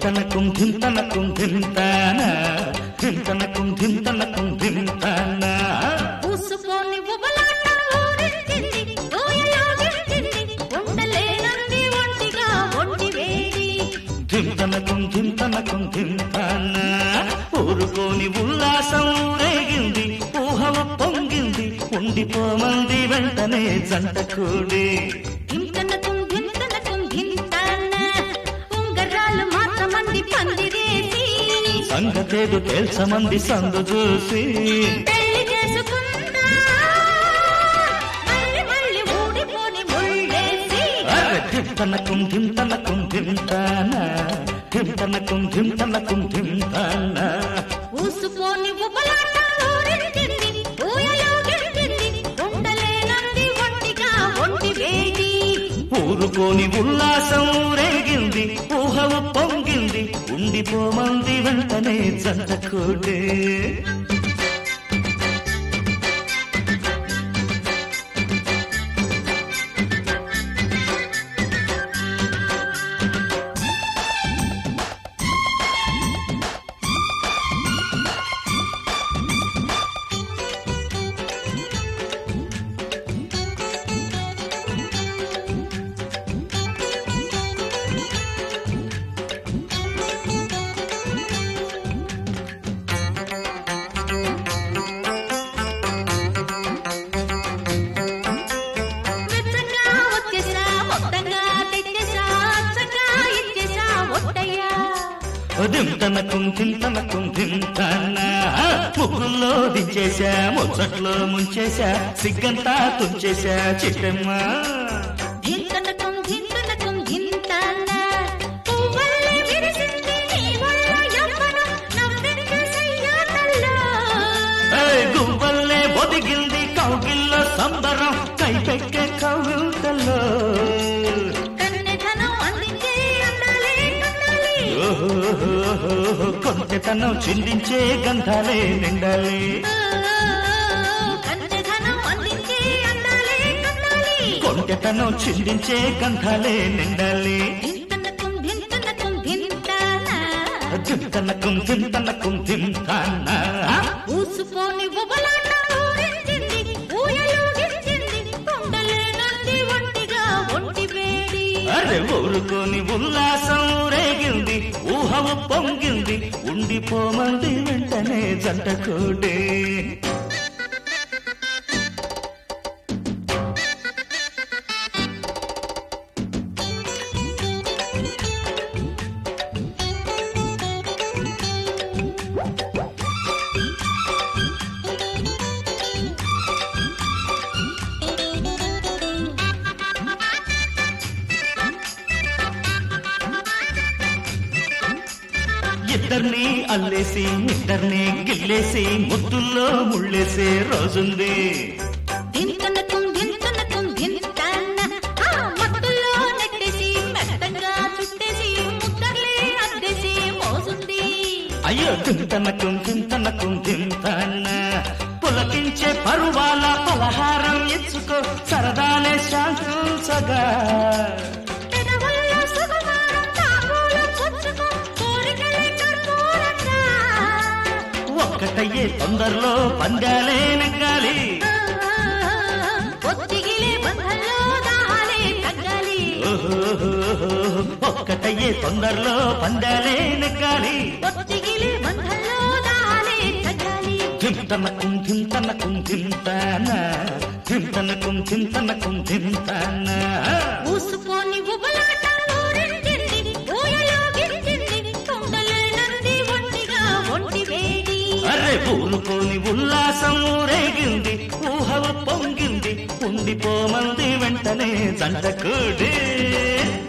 ధింతనకుం ధింతనకుం ధింతాన ధింతనకుం ధింతనకుం ధింతాన పూసుకొని ఉబలాట ఊరించింది ఊయలో గించింది ఉండలేనంది ఒంటిగా ఒంటి వేడి ధింతనకుం ధింతనకుం ధింతాన ఊరుకోని ఉల్లాసం రేగింది ఊహవ పొంగింది ఉండిపోమంది వెంటనే జంట కూడి ధింతనకుం ధింతనకుం ధింతాన ఉంగరాలు మాత్రమంది పందిరేసి సంగతేదు తేల్చమంది సందు చూసి పెళ్లి చేసుకుందా మళ్ళీ మళ్ళీ ఊడిపోని ముళ్ళేసి అరె ధింతనకుం ధింతనకుం ధింతాన ధింతనకుం ధింతనకుం ధింతాన ఊసుకొని ఉబలాట ఊరించింది ఊయలో గించింది ఉండలేనంది ఒంటిగా ఒంటి వేడి ఊరుకోని ఉల్లాసం రేగింది ఊహవ పొంగింది ఉండిపోమంది వెంటనే జంట కూడే మెచ్చగా వచ్చేసా మొత్తంగా తెచ్చేసా అచ్చగా ఇచ్చేసా ఒట్టయ్యా దింతనకుం దింతనకుం దింతన ముగ్గుల్లో దించేశా ముచ్చట్లో ముంచేశా సిగ్గంతా తుంచేశా చిట్టమ్మ ధింతనకం ధింతనకం ధింతన పువ్వల్లే విరిసింది నీ వల్ల యవ్వనం నవ్వింది సయ్యాటల్లో ఏయ్, గువ్వల్లే ఒదిగింది కౌగిల్లో సంబరం కైపెక్కే కౌగిల్తల్లో కన్నెధనం అందించే అందాలే కందాలి ఓహోహోహోహో, కొంటెతనం చిందించే గంధాలే నిండాలి కన్నెధనం అందించే అందాలే కందాలి కొంటెతనం చిందించే గంధాలే నిండాలి ధింతనకం ధింతనకం ధింతన దింతనకుం దింతనకుం దింతాన ఊసుకొని ఉబలాట ఊరించింది ఊయలు గించింది ఉండలేనంది ఒంటిగా ఒంటి వేడి అరే ఊరుకోని ఉల్లాసం రేగింది ఊహవ పొంగింది ఉండిపోమంది వెంటనే జంట కూడే ఇద్దరిని అల్లేసి ఇద్దరిని గిల్లేసి ముద్దుల్లో ముళ్ళేసే రోజుంది ధింతనకం ధింతనకం ధింతన ఆ మత్తులో నెట్టేసి మెత్తగా చుట్టేసి ముద్దర్లే అద్దేసి మోసుంది అయ్యో దింతనకుం దింతనకుం దింతన పులకించే పరువాల పలహారం ఇచ్చుకో సరదాలే శాంతించగా పెదవుల్లో సుకుమారం తాంబూలం పుచ్చుకో కోరికలే కర్పూరంగా ఒక్కటయ్యే తొందరలో పందాలే నెగ్గాలి ఒత్తిగిలే బంధంలో దాహాలే తగ్గాలి ఓహోహోహో, ఒక్కటయ్యే తొందరలో పందాలే నెగ్గాలి ఒత్తిగిలే బంధంలో దాహాలే తగ్గాలి ధింతనకుం ధింతనకుం ధింతాన ధింతనకుం ధింతనకుం ధింతాన ఊసుకొని ఉబలాట ఊరించింది ఊయలో గించింది ఉండలేనంది ఒంటిగా ఒంటి వేడి అరే ఊరుకోని ఉల్లాసం రేగింది ఊహవ పొంగింది ఉండిపోమంది వెంటనే జంట కూడి